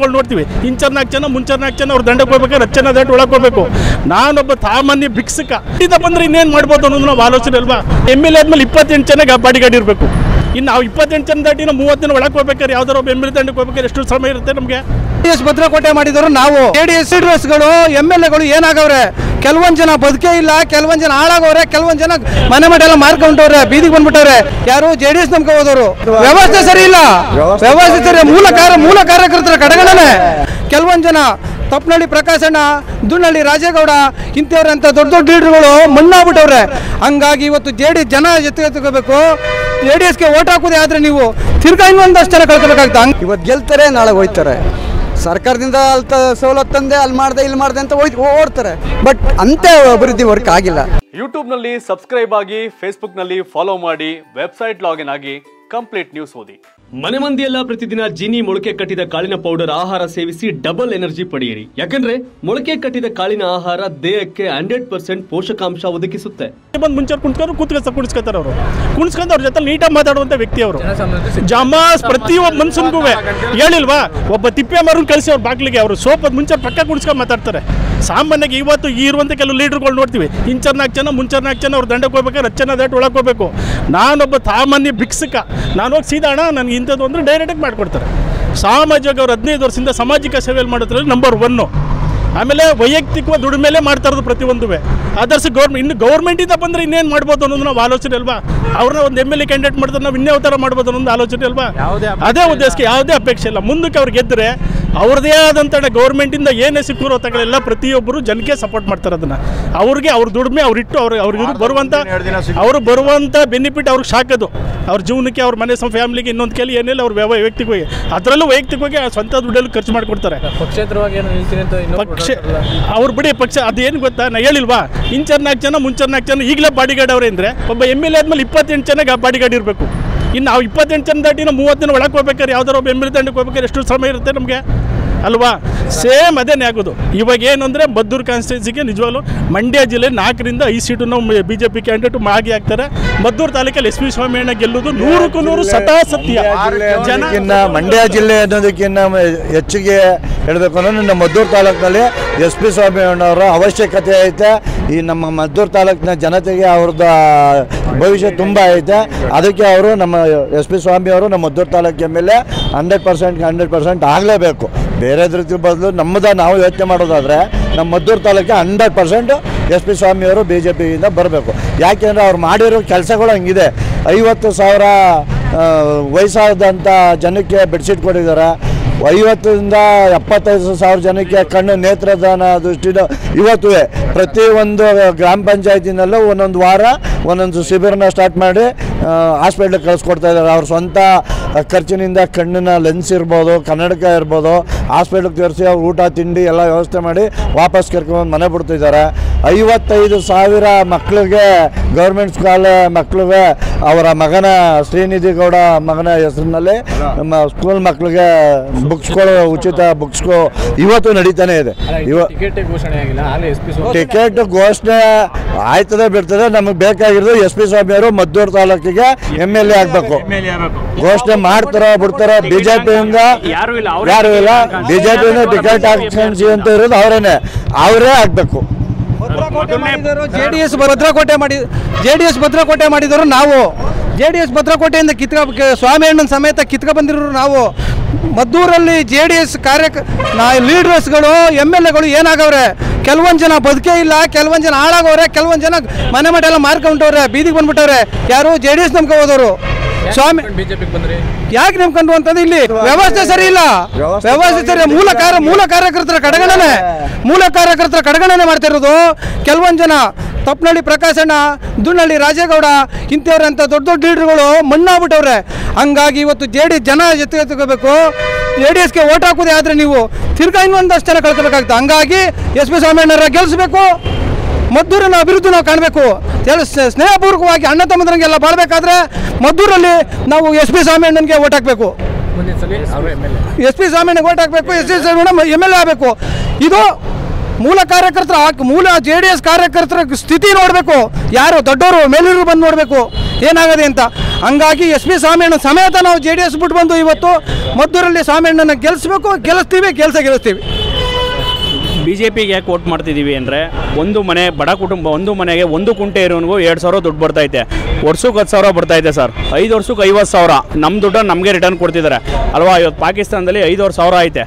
ಗಳು ನೋಡ್ತೀವಿ ಇಂಚರ್ ನಾಲ್ಕು ಜನ ಮುಂಚರ್ ನಾಲ್ಕು ಜನ ಅವ್ರು ದಂಡಕ್ಕೆ ಹೋಗ್ಬೇಕಾದ್ರೆ ಹತ್ತು ಜನ ದಂಡ ಒಳಗೆ ಹೋಗ್ಬೇಕು ನಾನೊಬ್ಬ ಸಾಮಾನ್ಯ ಭಿಕ್ಷಕ ಇದ ಬಂದ್ರೆ ಇನ್ನೇನು ಮಾಡ್ಬೋದು ಅನ್ನೋದು ನಾವು ಆಲೋಚನೆ ಅಲ್ವಾ ಎಮ್ ಎಲ್ ಎ ಆದ್ಮೇಲೆ ಇಪ್ಪತ್ತೆಂಟು ಜನ ಬಾಡಿ ಗಾಡಿ ಇರಬೇಕು ಇನ್ನು ನಾವು ಇಪ್ಪತ್ತೆಂಟು ಜನ ದಾಟಿ ನಾವು ಮೂವತ್ತು ಜನ ಒಳಗೆ ಹೋಗ್ಬೇಕಾದ್ರೆ ಯಾವ್ದಾರು ಒಬ್ಬ ಎಮ್ ಎಲ್ ದಂಡಕ್ಕೆ ಹೋಗ್ಬೇಕಾದ್ರೆ ಎಷ್ಟು ಸಮಯ ಇರುತ್ತೆ ನಮಗೆ ಜೆಡಿಎಸ್ ಭದ್ರಕೋಟೆ ಮಾಡಿದವರು ನಾವು ಜೆಡಿಎಸ್ ಲೀಡರ್ಸ್ಗಳು ಎಮ್ ಎಲ್ ಎಗಳು ಏನಾಗವ್ರೆ ಕೆಲವೊಂದ್ ಜನ ಬದುಕೇ ಇಲ್ಲ ಕೆಲವೊಂದ್ ಜನ ಹಾಳಾಗವ್ರೆ ಕೆಲವೊಂದ್ ಜನ ಮನೆ ಮಠ ಎಲ್ಲ ಮಾರ್ಕೊಂಡವ್ರೆ ಬೀದಿಗೆ ಬಂದ್ಬಿಟ್ಟವ್ರೆ ಯಾರು ಜೆಡಿಎಸ್ ನಂಬ್ಕೊ ಹೋದವರು ವ್ಯವಸ್ಥೆ ಸರಿ ಇಲ್ಲ ವ್ಯವಸ್ಥೆ ಸರಿ ಮೂಲ ಕಾರ್ಯ ಮೂಲ ಕಾರ್ಯಕರ್ತರ ಕಡೆಗಣನೆ ಕೆಲವೊಂದ್ ಜನ ತಪ್ಪನಹಳ್ಳಿ ಪ್ರಕಾಶಣ್ಣ ದುನ್ನಳ್ಳಿ ರಾಜೇಗೌಡ ಇಂಥವ್ರಂತ ದೊಡ್ಡ ದೊಡ್ಡ ಲೀಡರ್ಗಳು ಮಣ್ಣಾಗ್ಬಿಟ್ಟವ್ರೆ ಹಂಗಾಗಿ ಇವತ್ತು ಜೆ ಡಿ ಜನ ಎತ್ತು ಎತ್ಕೋಬೇಕು ಜೆ ಡಿ ಎಸ್ಗೆ ಓಟ್ ಹಾಕೋದೇ ಆದ್ರೆ ನೀವು ತಿರ್ಗಾ ಇನ್ನೊಂದಷ್ಟು ಜನ ಕಳ್ಕೊಬೇಕಾಗ್ತದೆ ಹಂಗ್ ಇವತ್ತು ಗೆಲ್ತಾರೆ ನಾಳೆ ಹೋಯ್ತಾರೆ ಸರ್ಕಾರದಿಂದ ಅಲ್ಲಿ ತ ಸವಲತ್ತು ತಂದೆ ಅಲ್ಲಿ ಮಾಡ್ದೆ ಇಲ್ಲಿ ಮಾಡ್ದೆ ಅಂತ ಹೋಯ್ತು ಓಡ್ತಾರೆ ಬಟ್ ಅಂತ ಅಭಿವೃದ್ಧಿ ವರ್ಕ್ ಆಗಿಲ್ಲ ಯೂಟ್ಯೂಬ್ನಲ್ಲಿ ಸಬ್ಸ್ಕ್ರೈಬ್ ಆಗಿ ಫೇಸ್ಬುಕ್ನಲ್ಲಿ ಫಾಲೋ ಮಾಡಿ ವೆಬ್ಸೈಟ್ ಲಾಗಿನ್ ಆಗಿ ಕಂಪ್ಲೀಟ್ ನ್ಯೂಸ್ ಓದಿ ಮನೆ ಮಂದಿಯೆಲ್ಲ ಪ್ರತಿದಿನ ಜೀನಿ ಮೊಳಕೆ ಕಟ್ಟಿದ ಕಾಳಿನ ಪೌಡರ್ ಆಹಾರ ಸೇವಿಸಿ ಡಬಲ್ ಎನರ್ಜಿ ಪಡೆಯಿರಿ ಯಾಕಂದ್ರೆ ಮೊಳಕೆ ಕಟ್ಟಿದ ಕಾಳಿನ ಆಹಾರ ದೇಹಕ್ಕೆ ಹಂಡ್ರೆಡ್ ಪರ್ಸೆಂಟ್ ಪೋಷಕಾಂಶ ಒದಗಿಸುತ್ತೆ ಬಂದು ಮುಂಚೆ ಕುಣಿಸ್ಕೊಂಡು ಕೂತ್ಕೊಂಡು ಕುಣಿಸ್ಕೊತಾರೆ ಅವರು ಕುಣಿಸ್ಕೊಂಡು ಅವ್ರ ಜೊತೆ ನೀಟಾಗಿ ಮಾತಾಡುವಂಥ ವ್ಯಕ್ತಿ ಅವರು ಜಮಾಸ್ ಪ್ರತಿಯೊಬ್ಬ ಮನ್ಸನ್ಗೂ ಹೇಳಿಲ್ವಾ ಒಬ್ಬ ತಿಪ್ಪೆ ಮರನ್ ಕಳಿಸಿ ಅವ್ರ ಬಾಗ್ಲಿಗೆ ಅವರು ಸೋಪದ ಮುಂಚೆ ಪಕ್ಕ ಕುಣಿಸ್ಕೊಂಡು ಮಾತಾಡ್ತಾರೆ ಸಾಮಾನ್ಯವಾಗಿ ಇವತ್ತು ಈ ಇರುವಂಥ ಕೆಲವು ಲೀಡರ್ಗಳು ನೋಡ್ತೀವಿ ಇಂಚರ್ ನಾಲ್ಕು ಜನ ಮುಂಚರ್ ನಾಲ್ಕು ಜನ ಅವ್ರು ದಂಡಕ್ಕೆ ಹೋಗ್ಬೇಕಾದ್ರೆ ಹತ್ತು ಜನ ದಾಟಿ ಒಳಗೆ ಹೋಗ್ಬೇಕು ನಾನೊಬ್ಬ ಸಾಮಾನ್ಯ ಭಿಕ್ಷಕ ನಾನು ಹೋಗಿ ಸೀದಾ ಅಣ್ಣ ನನಗೆ ಇಂಥದ್ದು ಅಂದರೆ ಡೈರೆಕ್ಟಾಗಿ ಮಾಡಿಕೊಡ್ತಾರೆ ಸಾಮಾಜಿಕ ಅವ್ರು ಹದಿನೈದು ವರ್ಷದಿಂದ ಸಾಮಾಜಿಕ ಸೇವೆಯಲ್ಲಿ ಮಾಡೋದ್ರಲ್ಲಿ ನಂಬರ್ ಒನ್ನು ಆಮೇಲೆ ವೈಯಕ್ತಿಕವಾಗಿ ದುಡಿಮೆಲೆ ಮಾಡ್ತಾ ಇರೋದು ಪ್ರತಿಯೊಂದು ಅದರ್ಸ್ ಗೌರ್ಮೆಂಟ್ ಇನ್ನು ಗೌರ್ಮೆಂಟಿಂದ ಬಂದರೆ ಇನ್ನೇನು ಮಾಡ್ಬೋದು ಅನ್ನೋದು ನಾವು ಆಲೋಚನೆ ಅಲ್ವಾ ಅವ್ರನ್ನ ಒಂದು ಎಮ್ ಎಲ್ ಎ ಕ್ಯಾಂಡಿಡೇಟ್ ಮಾಡಿದ್ರೆ ನಾವು ಇನ್ನೇ ಥರ ಮಾಡ್ಬೋದು ಅನ್ನೋದು ಆಲೋಚನೆ ಅಲ್ವಾ ಅದೇ ಉದ್ದೇಶಕ್ಕೆ ಯಾವುದೇ ಅಪೇಕ್ಷೆ ಇಲ್ಲ ಮುಂದಕ್ಕೆ ಅವ್ರು ಗೆದ್ದರೆ ಅವ್ರದ್ದೇ ಆದಂಥ ಗೌರ್ಮೆಂಟಿಂದ ಏನೇ ಸಿಕ್ಕಿರೋ ತಗಳೆಲ್ಲ ಪ್ರತಿಯೊಬ್ಬರು ಜನಕ್ಕೆ ಸಪೋರ್ಟ್ ಮಾಡ್ತಾರೆ ಅದನ್ನು ಅವ್ರಿಗೆ ಅವ್ರ ದುಡಿಮೆ ಅವ್ರಿಟ್ಟು ಅವ್ರು ಅವ್ರಿಗೆ ಇದು ಬರುವಂಥ ಅವರು ಬರುವಂಥ ಬೆನಿಫಿಟ್ ಅವ್ರಿಗೆ ಸಾಕೋದು ಅವ್ರ ಜೀವನಕ್ಕೆ ಅವ್ರ ಮನೆ ಫ್ಯಾಮಿಲಿಗೆ ಇನ್ನೊಂದು ಕೇಳಿ ಏನಿಲ್ಲ ಅವ್ರ ವ್ಯವ ವೈಯಕ್ತಿಕವಾಗಿ ಅದರಲ್ಲೂ ವೈಯಕ್ತಿಕವಾಗಿ ಆ ಸ್ವಂತ ದುಡ್ಡಲ್ಲಿ ಖರ್ಚು ಮಾಡಿಕೊಡ್ತಾರೆ ಪಕ್ಷೇತರವಾಗಿ ಏನು ನಿಲ್ತೀನಿ ಅಂತ ಇನ್ನೊಬ್ರು ಪಕ್ಷ ಅವ್ರು ಬಿಡಿ ಪಕ್ಷ ಅದೇನು ಗೊತ್ತಾ ನಾ ಹೇಳಿಲ್ವಾ ಇಂಚರ್ ನಾಲ್ಕು ಜನ ಮುಂಚರ್ ನಾಲ್ಕು ಜನ ಈಗಲೇ ಬಾಡಿ ಗಾರ್ಡ್ ಅವ್ರೆ ಅಂದರೆ ಒಬ್ಬ ಎಮ್ ಎಲ್ ಎ ಆದ್ಮೇಲೆ ಇಪ್ಪತ್ತೆಂಟು ಜನ ಬಾಡಿ ಗಾರ್ಡ್ ಇರಬೇಕು ಇನ್ನು ನಾವು ಇಪ್ಪತ್ತೆಂಟು ಜನ ದಾಟಿ ನಾವು ಮೂವತ್ತು ಜನ ಒಳಗೆ ಹೋಗ್ಬೇಕಾದ್ರೆ ಯಾವ್ದಾರು ಒಬ್ಬ ಎಮ್ ಎಲ್ ಎ ದಂಡಕ್ಕೆ ಹೋಗ್ಬೇಕಾದ್ರೆ ಎಷ್ಟು ಸಮಯ ಇರುತ್ತೆ ನಮಗೆ ಅಲ್ವಾ ಸೇಮ್ ಅದೇನೇ ಆಗೋದು ಇವಾಗ ಏನು ಅಂದರೆ ಮದ್ದೂರು ಕಾನ್ಸ್ಟಿಟ್ಯೂನ್ಸಿಗೆ ನಿಜವಾಗ್ಲೂ ಮಂಡ್ಯ ಜಿಲ್ಲೆ ನಾಲ್ಕರಿಂದ ಐದು ಸೀಟು ನಾವು ಬಿ ಜೆ ಪಿ ಕ್ಯಾಂಡಿಡೇಟ್ ಆಗಿ ಆಗ್ತಾರೆ ಮದ್ದೂರು ತಾಲೂಕಲ್ಲಿ ಎಸ್ ಪಿ ಸ್ವಾಮಿಯಣ್ಣ ಗೆಲ್ಲೋದು ನೂರಕ್ಕೂ ನೂರು ಸತಾ ಸತ್ಯ ಜನ ಅನ್ನೋದಕ್ಕಿಂತ ಮಂಡ್ಯ ಜಿಲ್ಲೆ ಅನ್ನೋದಕ್ಕಿಂತ ಹೆಚ್ಚಿಗೆ ಹೇಳಬೇಕು ಅಂದ್ರೆ ನಮ್ಮ ಮದ್ದೂರು ತಾಲೂಕಿನಲ್ಲಿ ಎಸ್ ಪಿ ಸ್ವಾಮಿಯಣ್ಣವರ ಅವಶ್ಯಕತೆ ಐತೆ ಈ ನಮ್ಮ ಮದ್ದೂರು ತಾಲೂಕಿನ ಜನತೆಗೆ ಅವ್ರದ್ದು ಭವಿಷ್ಯ ತುಂಬ ಐತೆ ಅದಕ್ಕೆ ಅವರು ನಮ್ಮ ಎಸ್ ಪಿ ಸ್ವಾಮಿ ಅವರು ನಮ್ಮ Maddur taluk M L A hundred percent hundred percent ಆಗಲೇಬೇಕು ಬೇರೆ ರೀತಿ ಬದಲು ನಮ್ಮದ ನಾವು ಯೋಚನೆ ಮಾಡೋದಾದರೆ ನಮ್ಮ ಮದ್ದೂರು ತಾಲೂಕಿಗೆ ಹಂಡ್ರೆಡ್ ಪರ್ಸೆಂಟ್ ಎಸ್ ಪಿ ಸ್ವಾಮಿಯವರು ಬಿ ಜೆ ಪಿಯಿಂದ ಬರಬೇಕು ಯಾಕೆಂದರೆ ಅವ್ರು ಮಾಡಿರೋ ಕೆಲಸಗಳು ಹಂಗಿದೆ ಐವತ್ತು ಸಾವಿರ ಆ, ವಯಸ್ಸಾದಂಥ ಜನಕ್ಕೆ ಬೆಡ್ಶೀಟ್ ಕೊಟ್ಟಿದ್ದಾರೆ ಐವತ್ತರಿಂದ ಎಪ್ಪತ್ತೈದು ಸಾವಿರ ಜನಕ್ಕೆ ಕಣ್ಣು ನೇತ್ರದಾನ ದೃಷ್ಟಿನ ಇವತ್ತು ಪ್ರತಿ ಒಂದು ಗ್ರಾಮ ಪಂಚಾಯತಿನಲ್ಲೂ ಒಂದೊಂದು ವಾರ ಒಂದೊಂದು ಶಿಬಿರನ ಸ್ಟಾರ್ಟ್ ಮಾಡಿ ಹಾಸ್ಪಿಟ್ಲಿಗೆ ಕಳಿಸ್ಕೊಡ್ತಾ ಇದ್ದಾರೆ ಅವ್ರ ಸ್ವಂತ ಖರ್ಚಿನಿಂದ ಕಣ್ಣಿನ ಲೆನ್ಸ್ ಇರ್ಬೋದು ಕನ್ನಡಕ ಇರ್ಬೋದು ಹಾಸ್ಪಿಟ್ಲಿಗೆ ತೋರಿಸಿ ಅವ್ರು ಊಟ ತಿಂಡಿ ಎಲ್ಲ ವ್ಯವಸ್ಥೆ ಮಾಡಿ ವಾಪಸ್ ಕರ್ಕೊಂಡು ಮನೆ ಬಿಡ್ತಿದ್ದಾರೆ ಐವತ್ತೈದು ಸಾವಿರ ಮಕ್ಕಳಿಗೆ ಗೌರ್ಮೆಂಟ್ ಸ್ಕೂಲ್ ಮಕ್ಕಳಿಗೆ ಅವರ ಮಗನ ಶ್ರೀನಿಧಿ ಗೌಡ ಮಗನ ಹೆಸರಿನಲ್ಲಿ ನಮ್ಮ ಸ್ಕೂಲ್ ಮಕ್ಕಳಿಗೆ ಬುಕ್ಸ್ಗಳು ಉಚಿತ ಬುಕ್ಸ್ಗಳು ಇವತ್ತು ನಡೀತಾನೆ ಇದೆ ಇವ ಟಿಕೆಟ್ ಘೋಷಣೆ ಆಗಿಲ್ಲ ಆಗಲೇ ಎಸ್ ಪಿ ಟಿಕೆಟ್ ಘೋಷಣೆ ಆಯ್ತದೆ ಬಿಡ್ತದೆ ನಮಗೆ ಬೇಕಾಗಿರೋದು ಎಸ್ ಪಿ ಸ್ವಾಮಿ ಅವರು ಮದ್ದೂರು ತಾಲೂಕಿಗೆ ಎಮ್ ಎಲ್ ಎ ಆಗಬೇಕು ಘೋಷಣೆ ಮಾಡ್ತಾರೋ ಬಿಡ್ತಾರೋ ಬಿಜೆಪಿಯಿಂದ ಯಾರು ಇಲ್ಲ ಬಿಜೆಪಿಯಿಂದ ಟಿಕೆಟ್ ಹಾಕ್ಸಿ ಅಂತ ಇರೋದು ಅವರೇನೆ ಅವರೇ ಆಗಬೇಕು ಜೆ ಡಿ ಎಸ್ ಭದ್ರಕೋಟೆ ಮಾಡಿ ಜೆ ಡಿ ಎಸ್ ಭದ್ರಕೋಟೆ ಮಾಡಿದವರು ನಾವು ಜೆ ಡಿ ಎಸ್ ಭದ್ರಕೋಟೆಯಿಂದ ಕಿತ್ಕ ಸ್ವಾಮಿ ಅಣ್ಣನ ಸಮೇತ ಕಿತ್ಕ ಬಂದಿರೋರು ನಾವು ಮದ್ದೂರಲ್ಲಿ ಜೆ ಡಿ ಎಸ್ ಕಾರ್ಯ ನಾ ಲೀಡರ್ಸ್ಗಳು ಎಮ್ ಎಲ್ ಎಗಳು ಏನಾಗವ್ರೆ ಕೆಲವೊಂದು ಜನ ಬದುಕೇ ಇಲ್ಲ ಕೆಲವೊಂದು ಜನ ಹಾಳಾಗವ್ರೆ ಕೆಲವೊಂದು ಜನ ಮನೆ ಮಠ ಎಲ್ಲ ಮಾರ್ಕೊಂಡವ್ರೆ ಬೀದಿಗೆ ಬಂದ್ಬಿಟ್ಟವ್ರೆ ಯಾರು ಜೆ ಡಿ ಎಸ್ ನಂಬ್ಕೊ ಹೋದವರು ಸ್ವಾಮಿ ಬಿಜೆಪಿಗೆ ಬಂದ್ರಿ ಯಾಕೆ ನಂಬ್ಕೊಂಡು ಅಂತಂದ್ರೆ ಇಲ್ಲಿ ವ್ಯವಸ್ಥೆ ಸರಿ ಇಲ್ಲ ವ್ಯವಸ್ಥೆ ಸರಿ ಮೂಲ ಕಾರ್ಯ ಮೂಲ ಕಾರ್ಯಕರ್ತರ ಕಡೆಗಣನೆ ಮೂಲ ಕಾರ್ಯಕರ್ತರ ಕಡೆಗಣನೆ ಮಾಡ್ತಾ ಇರೋದು ಕೆಲವೊಂದು ಜನ ತಪ್ಪನಹಳ್ಳಿ ಪ್ರಕಾಶಣ್ಣ ದುನ್ನಳ್ಳಿ ರಾಜೇಗೌಡ ಇಂಥವ್ರಂತ ದೊಡ್ಡ ದೊಡ್ಡ ಲೀಡರ್ಗಳು ಮಣ್ಣಾಗ್ಬಿಟ್ಟವ್ರೆ ಹಂಗಾಗಿ ಇವತ್ತು ಜೆ ಡಿ ಜನ ಎತ್ತು ಎತ್ಕೋಬೇಕು ಜೆ ಡಿ ಎಸ್ಗೆ ಓಟ್ ಹಾಕೋದೇ ಆದರೆ ನೀವು ತಿರ್ಗಾ ಇನ್ನೊಂದಷ್ಟು ಜನ ಕಳ್ಕೊಬೇಕಾಗ್ತದೆ ಹಂಗಾಗಿ ಎಸ್ ಪಿ ಸ್ವಾಮಿಯಣ್ಣರ ಗೆಲ್ಲಿಸ್ಬೇಕು ಮದ್ದೂರಿನ ಅಭಿವೃದ್ಧಿ ನಾವು ಕಾಣಬೇಕು ಹೇಳಿ ಸ್ನೇಹಪೂರ್ವಕವಾಗಿ ಅಣ್ಣ ತಮ್ಮದ್ರಂಗೆಲ್ಲ ಬಾಳ್ಬೇಕಾದ್ರೆ ಮದ್ದೂರಲ್ಲಿ ನಾವು ಎಸ್ ಪಿ ಸ್ವಾಮಿಯಣ್ಣನಿಗೆ ಓಟ್ ಹಾಕಬೇಕು ಮುಂದಿನ ಸಲ ಅವರು M L A S P ಸ್ವಾಮಿಯಣ್ಣಗೆ ಓಟ್ ಹಾಕಬೇಕು ಎಸ್ ಪಿ ಸ್ವಾಮಿಯಣ್ಣ ಎಮ್ ಎಲ್ ಎ ಆಗಬೇಕು ಇದು ಮೂಲ ಕಾರ್ಯಕರ್ತರ ಹಾಕ್- ಮೂಲ ಜೆ ಡಿ ಎಸ್ ಕಾರ್ಯಕರ್ತರ ಸ್ಥಿತಿ ನೋಡಬೇಕು ಯಾರು ದೊಡ್ಡವರು ಮೇಲೂರು ಬಂದು ನೋಡಬೇಕು ಏನಾಗದೆ ಅಂತ ಹಂಗಾಗಿ ಎಸ್ ಪಿ ಸ್ವಾಮಿಯಣ್ಣ ಸಮೇತ ನಾವು ಜೆ ಡಿ ಎಸ್ ಬಿಟ್ಟು ಬಂದು ಇವತ್ತು ಮದ್ದೂರಲ್ಲಿ ಸ್ವಾಮಿಯಣ್ಣನ ಗೆಲ್ಲಿಸ್ಬೇಕು ಗೆಲ್ಲಿಸ್ತೀವಿ ಕೆಲಸ ಗೆಲ್ಲಿಸ್ತೀವಿ ಬಿ ಜೆ ಪಿಗೆ ಯಾಕೆ ವೋಟ್ ಮಾಡ್ತಿದ್ದೀವಿ ಅಂದರೆ ಒಂದು ಮನೆ ಬಡ ಕುಟುಂಬ ಒಂದು ಮನೆಗೆ ಒಂದು ಕುಂಟೆ ಇರೋನಿಗೂ ಎರಡು ಸಾವಿರ ದುಡ್ಡು ಬರ್ತೈತೆ ವರ್ಷಕ್ಕೆ ಹತ್ತು ಸಾವಿರ ಬರ್ತೈತೆ ಸರ್ ಐದು ವರ್ಷಕ್ಕೆ ಐವತ್ತು ಸಾವಿರ ನಮ್ಮ ದುಡ್ಡನ್ನು ನಮಗೆ ರಿಟರ್ನ್ ಕೊಡ್ತಿದ್ದಾರೆ ಅಲ್ವಾ ಇವತ್ತು ಪಾಕಿಸ್ತಾನದಲ್ಲಿ ಐದುವರೆ ಸಾವಿರ ಐತೆ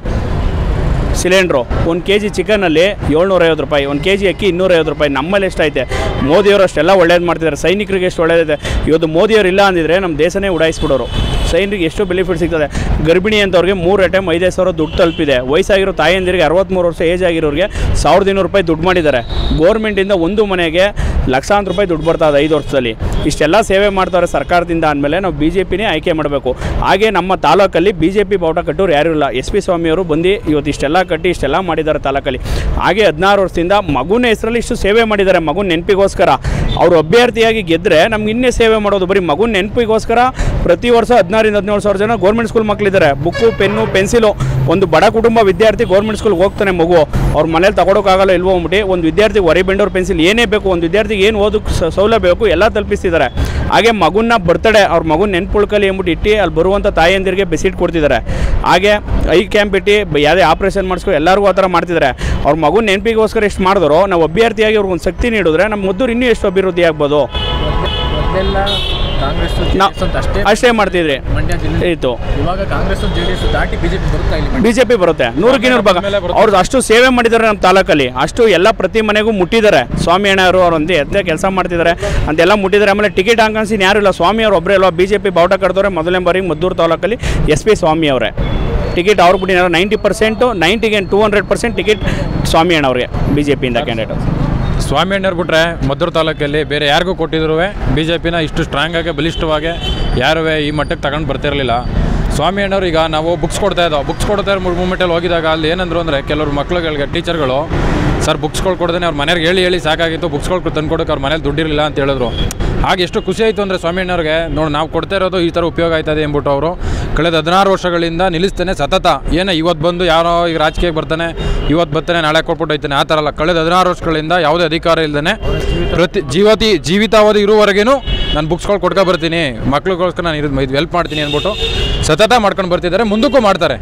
ಸಿಲಿಂಡ್ರು ಒಂದು ಕೆ ಜಿ ಚಿಕನಲ್ಲಿ ಏಳ್ನೂರೈವತ್ತು ರೂಪಾಯಿ ಒಂದು ಕೆ ಜಿ ಅಕ್ಕಿ ಇನ್ನೂರೈವತ್ತು ರೂಪಾಯಿ ನಮ್ಮಲ್ಲಿ ಎಷ್ಟೈತೆ ಮೋದಿಯವರು ಅಷ್ಟೆಲ್ಲ ಒಳ್ಳೇದು ಮಾಡ್ತಿದ್ದಾರೆ ಸೈನಿಕರಿಗೆ ಎಷ್ಟು ಒಳ್ಳೇದಿದೆ ಇವತ್ತು ಮೋದಿಯವರು ಇಲ್ಲ ಅಂದಿದ್ರೆ ನಮ್ಮ ದೇಶನೇ ಉಡಾಯಿಸ್ಬಿಡೋರು ಸೈನಿಕರಿಗೆ ಎಷ್ಟು ಬೆನಿಫಿಟ್ ಸಿಗ್ತದೆ ಗರ್ಭಿಣಿ ಅಂತವ್ರಿಗೆ ಮೂರು ಟೈಮ್ ಐದೈದು ಸಾವಿರ ದುಡ್ಡು ತಲುಪಿದೆ ವಯಸ್ಸಾಗಿರೋ ತಾಯಂದಿರಿಗೆ ಅರವತ್ತ್ಮೂರು ವರ್ಷ ಏಜ್ ಆಗಿರೋರಿಗೆ ಸಾವಿರದ ಇನ್ನೂರು ರೂಪಾಯಿ ದುಡ್ಡು ಮಾಡಿದ್ದಾರೆ ಗೋರ್ಮೆಂಟಿಂದ ಒಂದು ಮನೆಗೆ ಲಕ್ಷಾಂತರ ರೂಪಾಯಿ ದುಡ್ಡು ಬರ್ತಾ ಇದೆ ಐದು ವರ್ಷದಲ್ಲಿ ಇಷ್ಟೆಲ್ಲ ಸೇವೆ ಮಾಡ್ತಾರೆ ಸರ್ಕಾರದಿಂದ ಅಂದಮೇಲೆ ನಾವು ಬಿ ಜೆ ಪಿನೇ ಆಯ್ಕೆ ಮಾಡಬೇಕು ಹಾಗೆ ನಮ್ಮ ತಾಲೂಕಲ್ಲಿ ಬಿ ಜೆ ಪಿ ಬಾವುಟ ಕಟ್ಟೋರು ಯಾರೂ ಇಲ್ಲ ಎಸ್ ಪಿ ಸ್ವಾಮಿಯವರು ಬಂದು ಇವತ್ತು ಇಷ್ಟೆಲ್ಲ ಕಟ್ಟಿ ಇಷ್ಟೆಲ್ಲ ಮಾಡಿದ್ದಾರೆ ತಾಲೂಕಲ್ಲಿ ಹಾಗೆ ಹದಿನಾರು ವರ್ಷದಿಂದ ಮಗುನ ಹೆಸರಲ್ಲಿ ಇಷ್ಟು ಸೇವೆ ಮಾಡಿದ್ದಾರೆ ಮಗುನ ನೆನಪಿಗೋಸ್ಕರ ಅವರು ಅಭ್ಯರ್ಥಿಯಾಗಿ ಗೆದ್ದರೆ ನಮ್ಗೆ ಇನ್ನೇ ಸೇವೆ ಮಾಡೋದು ಬರೀ ಮಗುನ ನೆನಪಿಗೋಸ್ಕರ ಪ್ರತಿ ವರ್ಷ ಹದಿನಾರಿಂದ ಹದಿನೇಳು ಸಾವಿರ ಜನ ಗೌರ್ಮೆಂಟ್ ಸ್ಕೂಲ್ ಮಕ್ಕಳಿದ್ದಾರೆ ಬುಕ್ಕು ಪೆನ್ನು ಪೆನ್ಸಿಲು ಒಂದು ಬಡ ಕುಟುಂಬ ವಿದ್ಯಾರ್ಥಿ ಗೌರ್ಮೆಂಟ್ ಸ್ಕೂಲ್ಗೆ ಹೋಗ್ತಾನೆ ಮಗು ಅವ್ರ ಮನೇಲಿ ತಗೊಳಕ್ಕಾಗಲ್ಲ ಇಲ್ವೋ ಅಂದ್ಬಿಟ್ಟು ಒಂದು ವಿದ್ಯಾರ್ಥಿ ಹೊರಿ ಬೆಂಡೋರ್ ಪೆನ್ಸಿಲ್ ಏನೇ ಬೇಕು ಒಂದು ವಿದ್ಯಾರ್ಥಿಗೆ ಏನು ಓದಕ್ಕೆ ಸ- ಸೌಲಭ್ಯ ಬೇಕು ಎಲ್ಲ ತಲುಪಿಸ್ತಿದ್ದಾರೆ ಹಾಗೆ ಮಗುನ ಬರ್ತಡೆ ಅವ್ರ ಮಗುನ ನೆನ್ಪುಳ್ಕಲಿ ಅಂದ್ಬಿಟ್ಟು ಇಟ್ಟು ಅಲ್ಲಿ ಬರುವಂಥ ತಾಯಂದಿರಿಗೆ ಬೆಸಿಟ್ ಕೊಡ್ತಿದ್ದಾರೆ ಹಾಗೆ ಐ ಕ್ಯಾಂಪ್ ಇಟ್ಟು ಬ- ಯಾವುದೇ ಆಪ್ರೇಷನ್ ಮಾಡಿಸ್ಕೊ ಎಲ್ಲರಿಗೂ ಆ ಥರ ಮಾಡ್ತಿದ್ದಾರೆ ಅವ್ರ ಮಗುನ ನೆನಪಿಗೋಸ್ಕರ ಎಷ್ಟು ಮಾಡಿದ್ರು ನಾವು ಅಭ್ಯರ್ಥಿಯಾಗಿ ಅವ್ರಿಗೆ ಒಂದು ಶಕ್ತಿ ನೀಡಿದ್ರೆ ನಮ್ಮ ಮುದ್ದೂರು ಇನ್ನೂ ಎಷ್ಟು ಅಭಿವೃದ್ಧಿ ಆಗ್ಬೋದು ಮೊದಲೆಲ್ಲ ಕಾಂಗ್ರೆಸ್ ನಾವು ಅಂತ ಅಷ್ಟೇ ಅಷ್ಟೇ ಮಾಡ್ತಿದ್ರಿ ಮಂಡ್ಯ ಜಿಲ್ಲೆ ಇತ್ತು ಇವಾಗ ಕಾಂಗ್ರೆಸ್ ಜೆ ಡಿ ಎಸ್ ದಾಟಿ ಬಿಜೆಪಿ ಬರುತ್ತಾ ಇಲ್ಲಿ ಬಿ ಜೆ ಪಿ ಬರುತ್ತೆ ನೂರಕ್ಕೆ ನೂರು ಭಾಗ ಅವ್ರದ್ದು ಅಷ್ಟು ಸೇವೆ ಮಾಡಿದ್ದಾರೆ ನಮ್ಮ ತಾಲೂಕಲ್ಲಿ ಅಷ್ಟು ಎಲ್ಲ ಪ್ರತಿ ಮನೆಗೂ ಮುಟ್ಟಿದ್ದಾರೆ ಸ್ವಾಮಿ ಅಣ್ಣವರು ಅವ್ರು ಒಂದು ಎದ್ದೇ ಕೆಲಸ ಮಾಡ್ತಿದ್ದಾರೆ ಅಂತೆಲ್ಲ ಮುಟ್ಟಿದ್ದಾರೆ ಆಮೇಲೆ ಟಿಕೆಟ್ ಹಾಕನ್ಸಿನ ಯಾರು ಇಲ್ಲ ಸ್ವಾಮಿ ಅವ್ರು ಒಬ್ಬರೇ ಅಲ್ವಾ ಬಿ ಜೆ ಪಿ ಬಾವುಟ ಕಡ್ದವ್ರೆ ಮೊದಲನೇ ಬಾರಿಗೆ ಮದ್ದೂರು ತಾಲೂಕಲ್ಲಿ ಎಸ್ ಪಿ ಸ್ವಾಮಿ ಅವರೇ ಟಿಕೆಟ್ ಅವ್ರು ಬಿಟ್ಟಿದ್ದಾರೆ ನೈಂಟಿ ಪರ್ಸೆಂಟು ನೈಂಟಿಗೆ to hundred percent ticket Swamy ಅಣ್ಣವ್ರಿಗೆ ಬಿ ಜೆ ಪಿಯಿಂದ ಕ್ಯಾಂಡಿಡೇಟ್ ಸ್ವಾಮಿ ಅಣ್ಣವ್ರು ಬಿಟ್ರೆ ಮದ್ದೂರು ತಾಲೂಕಲ್ಲಿ ಬೇರೆ ಯಾರಿಗೂ ಕೊಟ್ಟಿದ್ರು ಬಿ ಜೆ ಪಿನ ಇಷ್ಟು ಸ್ಟ್ರಾಂಗಾಗಿ ಬಲಿಷ್ಠವಾಗಿ ಯಾರೂ ಈ ಮಟ್ಟಕ್ಕೆ ತಗೊಂಡು ಬರ್ತಿರಲಿಲ್ಲ ಸ್ವಾಮಿ ಅಣ್ಣವ್ರು ಈಗ ನಾವು ಬುಕ್ಸ್ ಕೊಡ್ತಾ ಇದ್ದೋ ಬುಕ್ಸ್ ಕೊಡ್ತಾ ಇರೋ ಮೂಮೆಂಟಲ್ಲಿ ಹೋಗಿದಾಗ ಅಲ್ಲಿ ಏನಂದ್ರು ಅಂದರೆ ಕೆಲವರು ಮಕ್ಳುಗಳಿಗೆ ಟೀಚರ್ಗಳು ಸರ್ ಬುಕ್ಸ್ಗಳು ಕೊಡ್ದೇ ಅವ್ರ ಮನೆಯವ್ರಿಗೆ ಹೇಳಿ ಹೇಳಿ ಸಾಕಾಗಿತ್ತು ಬುಕ್ಸ್ಗಳು ತಂದ್ಕೊಡೋಕೆ ಅವ್ರ ಮನೇಲಿ ದುಡ್ಡಿರಲಿಲ್ಲ ಅಂತ ಹೇಳಿದ್ರು ಆಗ ಎಷ್ಟು ಖುಷಿ ಆಯಿತು ಅಂದರೆ ಸ್ವಾಮಿ ಅಣ್ಣವ್ರಿಗೆ ನೋಡಿ ನಾವು ಕೊಡ್ತಾ ಇರೋದು ಈ ಥರ ಉಪಯೋಗ ಆಯ್ತದೆ ಎಂದ್ಬಿಟ್ಟು ಅವರು ಕಳೆದ ಹದಿನಾರು ವರ್ಷಗಳಿಂದ ನಿಲ್ಲಿಸ್ತಾನೆ ಸತತ ಏನೋ ಇವತ್ತು ಬಂದು ಯಾರೋ ಈಗ ರಾಜಕೀಯಕ್ಕೆ ಬರ್ತಾನೆ ಇವತ್ತು ಬರ್ತಾನೆ ನಾಳೆ ಕೊಟ್ಬಿಟ್ಟು ಹೋಯ್ತಾನೆ ಆ ಥರ ಅಲ್ಲ ಕಳೆದ ಹದಿನಾರು ವರ್ಷಗಳಿಂದ ಯಾವುದೇ ಅಧಿಕಾರ ಇಲ್ಲದೇ ಪ್ರತಿ ಜೀವತಿ ಜೀವಿತಾವಧಿ ಇರುವವರೆಗೂ ನಾನು ಬುಕ್ಸ್ಗಳು ಕೊಡ್ಕೊ ಬರ್ತೀನಿ ಮಕ್ಳಿಗೋಸ್ಕರ ನಾನು ಇದು ಇದು ಹೆಲ್ಪ್ ಮಾಡ್ತೀನಿ ಅಂದ್ಬಿಟ್ಟು ಸತತ ಮಾಡ್ಕೊಂಡು ಬರ್ತಿದ್ದಾರೆ ಮುಂದಕ್ಕೂ ಮಾಡ್ತಾರೆ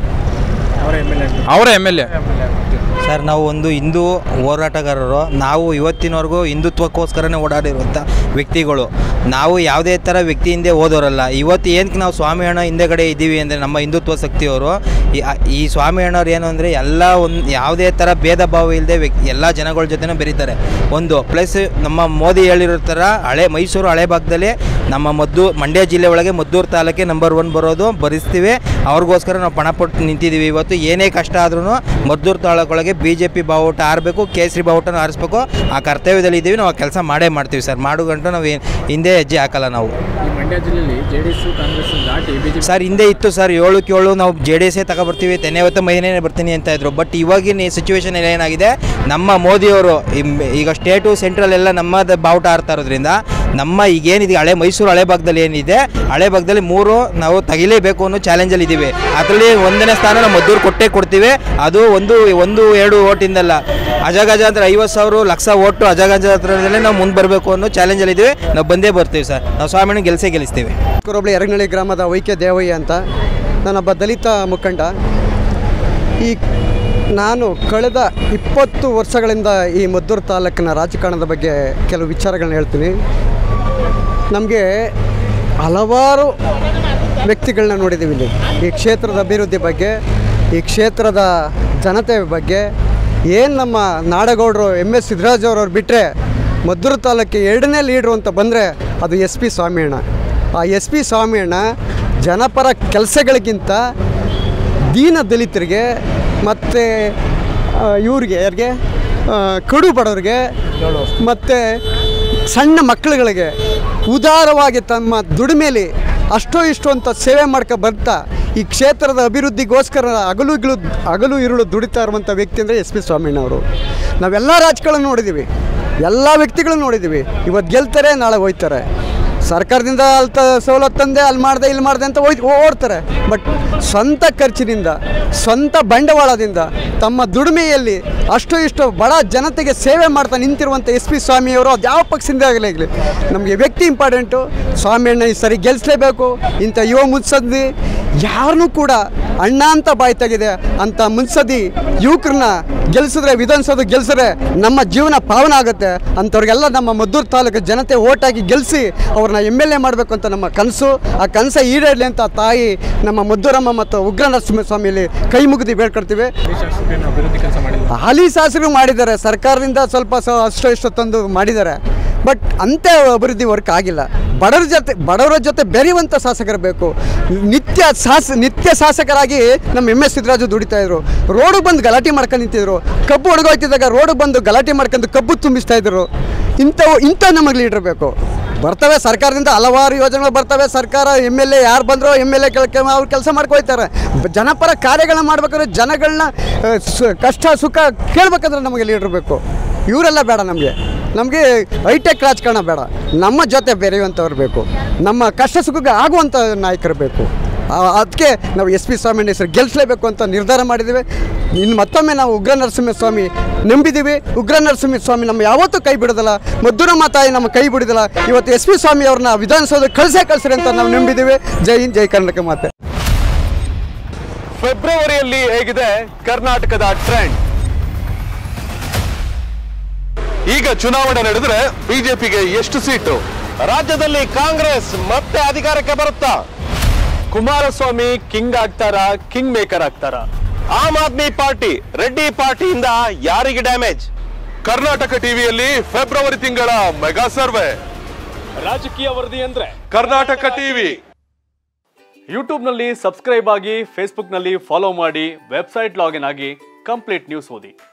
ಅವರೇ ಎಮ್ ಎಲ್ ಎ ಸರ್ ನಾವು ಒಂದು ಹಿಂದೂ ಹೋರಾಟಗಾರರು ನಾವು ಇವತ್ತಿನವರೆಗೂ ಹಿಂದುತ್ವಕ್ಕೋಸ್ಕರನೇ ಓಡಾಡಿರುವಂಥ ವ್ಯಕ್ತಿಗಳು ನಾವು ಯಾವುದೇ ಥರ ವ್ಯಕ್ತಿ ಹಿಂದೆ ಓದೋರಲ್ಲ ಇವತ್ತು ಏನಕ್ಕೆ ನಾವು ಸ್ವಾಮಿ ಅಣ್ಣ ಹಿಂದೆಗಡೆ ಇದ್ದೀವಿ ಅಂದರೆ ನಮ್ಮ ಹಿಂದುತ್ವ ಶಕ್ತಿಯವರು ಈ- ಈ ಸ್ವಾಮಿ ಅಣ್ಣವ್ರು ಏನು ಅಂದರೆ ಎಲ್ಲ ಒಂದು ಯಾವುದೇ ಥರ ಭೇದ ಭಾವ ಇಲ್ಲದೆ ವ್ಯಕ್ತಿ ಎಲ್ಲ ಜನಗಳ ಜೊತೆನೂ ಬೆರೀತಾರೆ ಒಂದು ಪ್ಲಸ್ ನಮ್ಮ ಮೋದಿ ಹೇಳಿರೋ ಥರ ಹಳೆ ಮೈಸೂರು ಹಳೆ ಭಾಗದಲ್ಲಿ ನಮ್ಮ ಮದ್ದು ಮಂಡ್ಯ ಜಿಲ್ಲೆ ಒಳಗೆ ಮದ್ದೂರು ತಾಲೂಕೆ ನಂಬರ್ ಒನ್ ಬರೋದು ಭರಿಸ್ತೀವಿ ಅವ್ರಿಗೋಸ್ಕರ ನಾವು ಪಣ ಪಟ್ಟು ನಿಂತಿದ್ದೀವಿ ಇವತ್ತು ಏನೇ ಕಷ್ಟ ಆದ್ರೂ ಮದ್ದೂರು ತಾಲೂಕೊಳಗೆ ಬಿ ಜೆ ಪಿ ಬಾವುಟ ಆರಬೇಕು ಕೇಸರಿ ಬಾವುಟನ ಆರಿಸ್ಬೇಕು ಆ ಕರ್ತವ್ಯದಲ್ಲಿ ಇದ್ದೀವಿ ನಾವು ಆ ಕೆಲಸ ಮಾಡೇ ಮಾಡ್ತೀವಿ ಸರ್ ಮಾಡು ಗಂಟು ನಾವು ಏನ್- ಹಿಂದೆ ಹೆಜ್ಜೆ ಹಾಕಲ್ಲ ನಾವು ಈ ಮಂಡ್ಯ ಜಿಲ್ಲೆಯಲ್ಲಿ ಜೆ ಡಿ ಎಸ್ ಕಾಂಗ್ರೆಸ್ ದಾಟಿ ಬಿಜೆಪಿ ಸರ್ ಹಿಂದೆ ಇತ್ತು ಸರ್ ಏಳಕ್ಕೆ ಏಳು ನಾವು ಜೆ ಡಿ ಎಸ್ಸೇ ತಗೊಬರ್ತೀವಿ ತೆನೆವತ್ತು ಮೈನೇ ಬರ್ತೀನಿ ಅಂತ ಇದ್ರು ಬಟ್ ಇವಾಗಿನ ಸಿಚುವೇಶನ್ ಎಲ್ಲ ಏನಾಗಿದೆ ನಮ್ಮ ಮೋದಿಯವರು ಇಮ್- ಈಗ ಸ್ಟೇಟು ಸೆಂಟ್ರಲ್ ಎಲ್ಲ ನಮ್ಮದು ಬಾವುಟ ಆಡ್ತಾ ಇರೋದ್ರಿಂದ ನಮ್ಮ ಈಗೇನಿದೆ ಹಳೆ ಮೈಸೂರು ಹಳೆ ಭಾಗದಲ್ಲಿ ಏನಿದೆ ಹಳೆ ಭಾಗದಲ್ಲಿ ಮೂರು ನಾವು ತೆಗಿಲೇಬೇಕು ಅನ್ನೋ ಚಾಲೆಂಜಲ್ಲಿ ಇದ್ದೀವಿ ಅದರಲ್ಲಿ ಒಂದನೇ ಸ್ಥಾನ ನಾವು ಮದ್ದೂರು ಕೊಟ್ಟೇ ಕೊಡ್ತೀವಿ ಅದು ಒಂದು ಒಂದು ಎರಡು ಓಟಿಂದಲ್ಲ ಅಜಗಜಾಂತರ ಐವತ್ತು ಸಾವಿರ ಲಕ್ಷ ಓಟು ಅಜಗಜಾಂತರದಲ್ಲೇ ನಾವು ಮುಂದೆ ಬರಬೇಕು ಅನ್ನೋ ಚಾಲೆಂಜಲ್ಲಿ ಇದ್ದೀವಿ ನಾವು ಬಂದೇ ಬರ್ತೀವಿ ಸರ್ ನಾವು ಸ್ವಾಮಿನ ಗೆಲ್ಸೇ ಗೆಲ್ಲಿಸ್ತೀವಿ ಕೊರೊಬ್ಳಿ ಎರಗನಳ್ಳಿ ಗ್ರಾಮದ ವೈಕ್ಯ ದೇವಯ್ಯ ಅಂತ ನಾನೊಬ್ಬ ದಲಿತ ಮುಖಂಡ ಈ ನಾನು ಕಳೆದ ಇಪ್ಪತ್ತು ವರ್ಷಗಳಿಂದ ಈ ಮದ್ದೂರು ತಾಲೂಕಿನ ರಾಜಕಾರಣದ ಬಗ್ಗೆ ಕೆಲವು ವಿಚಾರಗಳನ್ನ ಹೇಳ್ತೀನಿ ನಮಗೆ ಹಲವಾರು ವ್ಯಕ್ತಿಗಳನ್ನ ನೋಡಿದ್ದೀವಿ ಇಲ್ಲಿ ಈ ಕ್ಷೇತ್ರದ ಅಭಿವೃದ್ಧಿ ಬಗ್ಗೆ ಈ ಕ್ಷೇತ್ರದ ಜನತೆ ಬಗ್ಗೆ ಏನು ನಮ್ಮ ನಾಡಗೌಡರು ಎಮ್ ಎಸ್ ಸಿದ್ದರಾಜ್ ಅವ್ರವ್ರು ಬಿಟ್ಟರೆ ಮದ್ದೂರು ತಾಲೂಕಿಗೆ ಎರಡನೇ ಲೀಡ್ರು ಅಂತ ಬಂದರೆ ಅದು ಎಸ್ ಪಿ ಸ್ವಾಮಿಯಣ್ಣ ಆ ಎಸ್ ಪಿ ಸ್ವಾಮಿಯಣ್ಣ ಜನಪರ ಕೆಲಸಗಳಿಗಿಂತ ದೀನ ದಲಿತರಿಗೆ ಮತ್ತು ಇವ್ರಿಗೆ ಯಾರಿಗೆ ಆ, ಕಡು ಬಡವರಿಗೆ ಮತ್ತು ಸಣ್ಣ ಮಕ್ಕಳುಗಳಿಗೆ ಉದಾರವಾಗಿ ತಮ್ಮ ದುಡಿಮೆಲಿ ಅಷ್ಟೋ ಇಷ್ಟೋ ಅಂತ ಸೇವೆ ಮಾಡ್ಕೊ ಬರ್ತಾ ಈ ಕ್ಷೇತ್ರದ ಅಭಿವೃದ್ಧಿಗೋಸ್ಕರ ಹಗಲು ಇಗಳು ಹಗಲು ಇರುಳು ದುಡಿತಾ ಇರುವಂಥ ವ್ಯಕ್ತಿ ಅಂದರೆ ಎಸ್ ಪಿ ಸ್ವಾಮಣ್ಣವರು ನಾವೆಲ್ಲ ರಾಜಕಾರಣ ನೋಡಿದ್ದೀವಿ ಎಲ್ಲ ವ್ಯಕ್ತಿಗಳನ್ನ ನೋಡಿದ್ದೀವಿ ಇವತ್ತು ಗೆಲ್ತಾರೆ ನಾಳೆ ಹೋಯ್ತಾರೆ ಸರ್ಕಾರದಿಂದ ಅಲ್ಲಿ ತ ಸವಲತ್ತು ತಂದೆ ಅಲ್ಲಿ ಮಾಡಿದೆ ಇಲ್ಲಿ ಮಾಡಿದೆ ಅಂತ ಹೋಯ್ ಓಡ್ತಾರೆ ಬಟ್ ಸ್ವಂತ ಖರ್ಚಿನಿಂದ ಸ್ವಂತ ಬಂಡವಾಳದಿಂದ ತಮ್ಮ ದುಡಿಮೆಯಲ್ಲಿ ಅಷ್ಟು ಇಷ್ಟು ಬಡ ಜನತೆಗೆ ಸೇವೆ ಮಾಡ್ತಾ ನಿಂತಿರುವಂಥ ಎಸ್ ಪಿ ಸ್ವಾಮಿಯವರು ಅದು ಯಾವ ಪಕ್ಷದಿಂದ ಆಗಲಿ ಆಗಲಿ ನಮಗೆ ವ್ಯಕ್ತಿ ಇಂಪಾರ್ಟೆಂಟು ಸ್ವಾಮಿಯಣ್ಣ ಈ ಸರಿ ಗೆಲ್ಲಿಸ್ಲೇಬೇಕು ಇಂಥ ಯುವ ಮುನ್ಸದಿ ಯಾರನ್ನೂ ಕೂಡ ಅಣ್ಣ ಅಂತ ಬಾಯಿ ತೆಗಿದೆ ಅಂತ ಮುನ್ಸದಿ ಯುವಕರನ್ನ ಗೆಲ್ಲಿಸಿದ್ರೆ ವಿಧಾನಸೌಧ ಗೆಲ್ಲಿಸಿದ್ರೆ ನಮ್ಮ ಜೀವನ ಪಾವನ ಆಗುತ್ತೆ ಅಂಥವ್ರಿಗೆಲ್ಲ ನಮ್ಮ ಮದ್ದೂರು ತಾಲೂಕು ಜನತೆ ಓಟ್ ಹಾಕಿ ಗೆಲ್ಲಿಸಿ ಅವ್ರನ್ನ ಎಮ್ ಎಲ್ ಎ ಮಾಡಬೇಕು ಅಂತ ನಮ್ಮ ಕನಸು ಆ ಕನಸ ಈಡೇರಲಿ ಅಂತ ತಾಯಿ ನಮ್ಮ ಮದ್ದೂರಮ್ಮ ಮತ್ತು ಉಗ್ರ ನರಸಿಂಹಸ್ವಾಮಿಯಲ್ಲಿ ಕೈ ಮುಗಿದು ಬೇಡ್ಕೊಳ್ತೀವಿ ಶಾಸಕರೇನು ಅಭಿವೃದ್ಧಿ ಕೆಲಸ ಮಾಡಿಲ್ಲ ಹಾಲಿ ಶಾಸಕರು ಮಾಡಿದ್ದಾರೆ ಸರ್ಕಾರದಿಂದ ಸ್ವಲ್ಪ ಸ ಅಷ್ಟು ಇಷ್ಟು ತಂದು ಮಾಡಿದ್ದಾರೆ ಬಟ್ ಅಂತೆ ಅಭಿವೃದ್ಧಿ ವರ್ಕ್ ಆಗಿಲ್ಲ ಬಡವರ ಜೊತೆ ಬಡವರ ಜೊತೆ ಬೆರೆಯುವಂಥ ಶಾಸಕರು ಬೇಕು ನಿತ್ಯ ಶಾಸ ನಿತ್ಯ ಶಾಸಕರಾಗಿ ನಮ್ಮ ಎಮ್ ಎಸ್ ಸಿದ್ದರಾಜು ದುಡಿತಾ ಇದ್ರು ರೋಡಿಗೆ ಬಂದು ಗಲಾಟೆ ಮಾಡ್ಕೊಂಡು ನಿಂತಿದ್ರು ಕಬ್ಬು ಒಣಗೋಯ್ತಿದ್ದಾಗ ರೋಡಿಗೆ ಬಂದು ಗಲಾಟೆ ಮಾಡ್ಕೊಂಡು ಕಬ್ಬು ತುಂಬಿಸ್ತಾ ಇದ್ರು ಇಂಥವು ಇಂಥ ನಮಗೆ ಲೀಡರ್ ಬೇಕು ಬರ್ತವೆ ಸರ್ಕಾರದಿಂದ ಹಲವಾರು ಯೋಜನೆಗಳು ಬರ್ತವೆ ಸರ್ಕಾರ ಎಮ್ ಎಲ್ ಎ ಯಾರು ಬಂದರೂ ಎಮ್ ಎಲ್ ಎ ಕೆಳಕ್ಕೆ ಅವ್ರು ಕೆಲಸ ಮಾಡ್ಕೊಳ್ತಾರೆ ಜನಪರ ಕಾರ್ಯಗಳನ್ನ ಮಾಡ್ಬೇಕಾದ್ರೆ ಜನಗಳನ್ನ ಆ, ಸು- ಕಷ್ಟ ಸುಖ ಕೇಳ್ಬೇಕಾದ್ರೆ ನಮಗೆ ಲೀಡ್ರ್ ಬೇಕು ಇವರೆಲ್ಲ ಬೇಡ ನಮಗೆ ನಮಗೆ ಹೈಟೆಕ್ ರಾಜಕಾರಣ ಬೇಡ ನಮ್ಮ ಜೊತೆ ಬೆರೆಯುವಂಥವ್ರು ಬೇಕು ನಮ್ಮ ಕಷ್ಟ ಸುಖಕ್ಕೆ ಆಗುವಂಥ ನಾಯಕರು ಬೇಕು ಅದಕ್ಕೆ ನಾವು ಎಸ್ ಪಿ ಸ್ವಾಮಿ ಹೆಸರು ಗೆಲ್ಲಿಸಲೇಬೇಕು ಅಂತ ನಿರ್ಧಾರ ಮಾಡಿದ್ದೀವಿ ಇನ್ನು ಮತ್ತೊಮ್ಮೆ ನಾವು ಉಗ್ರ ನರಸಿಂಹಸ್ವಾಮಿ ನಂಬಿದ್ದೀವಿ ಉಗ್ರ ನರಸಿಂಹಸ್ವಾಮಿ ನಮ್ಮ ಯಾವತ್ತೂ ಕೈ ಬಿಡೋದಿಲ್ಲ ಮದ್ದೂರಮ್ಮ ತಾಯಿ ನಮ್ಮ ಕೈ ಬಿಡೋದಿಲ್ಲ ಇವತ್ತು ಎಸ್ ಪಿ ಸ್ವಾಮಿ ಅವ್ರನ್ನ ವಿಧಾನಸೌಧ ಕಳಿಸೇ ಕಳಿಸ್ರಿ ಅಂತ ನಾವು ನಂಬಿದ್ದೀವಿ ಜೈ ಹಿಂದ್ ಜೈ ಕರ್ನಾಟಕ ಮಾತೆ ಫೆಬ್ರವರಿಯಲ್ಲಿ ಹೇಗಿದೆ ಕರ್ನಾಟಕದ ಟ್ರೆಂಡ್ ಈಗ ಚುನಾವಣೆ ನಡೆದ್ರೆ ಬಿಜೆಪಿಗೆ ಎಷ್ಟು ಸೀಟು ರಾಜ್ಯದಲ್ಲಿ ಕಾಂಗ್ರೆಸ್ ಮತ್ತೆ ಅಧಿಕಾರಕ್ಕೆ ಬರುತ್ತಾ ಕುಮಾರಸ್ವಾಮಿ ಕಿಂಗ್ ಆಗ್ತಾರ ಕಿಂಗ್ ಮೇಕರ್ ಆಗ್ತಾರ ಆಮ್ ಆದ್ಮಿ ಪಾರ್ಟಿ ರೆಡ್ಡಿ ಪಾರ್ಟಿಯಿಂದ ಯಾರಿಗೆ ಡ್ಯಾಮೇಜ್ ಕರ್ನಾಟಕ ಟಿವಿಯಲ್ಲಿ ಫೆಬ್ರವರಿ ತಿಂಗಳ ಮೆಗಾ ಸರ್ವೆ ರಾಜಕೀಯ ವರದಿ ಅಂದ್ರೆ ಕರ್ನಾಟಕ ಟಿವಿ ಯೂಟ್ಯೂಬ್ನಲ್ಲಿ ಸಬ್ಸ್ಕ್ರೈಬ್ ಆಗಿ ಫೇಸ್ಬುಕ್ನಲ್ಲಿ ಫಾಲೋ ಮಾಡಿ ವೆಬ್ಸೈಟ್ ಲಾಗಿನ್ ಆಗಿ ಕಂಪ್ಲೀಟ್ ನ್ಯೂಸ್ ಓದಿ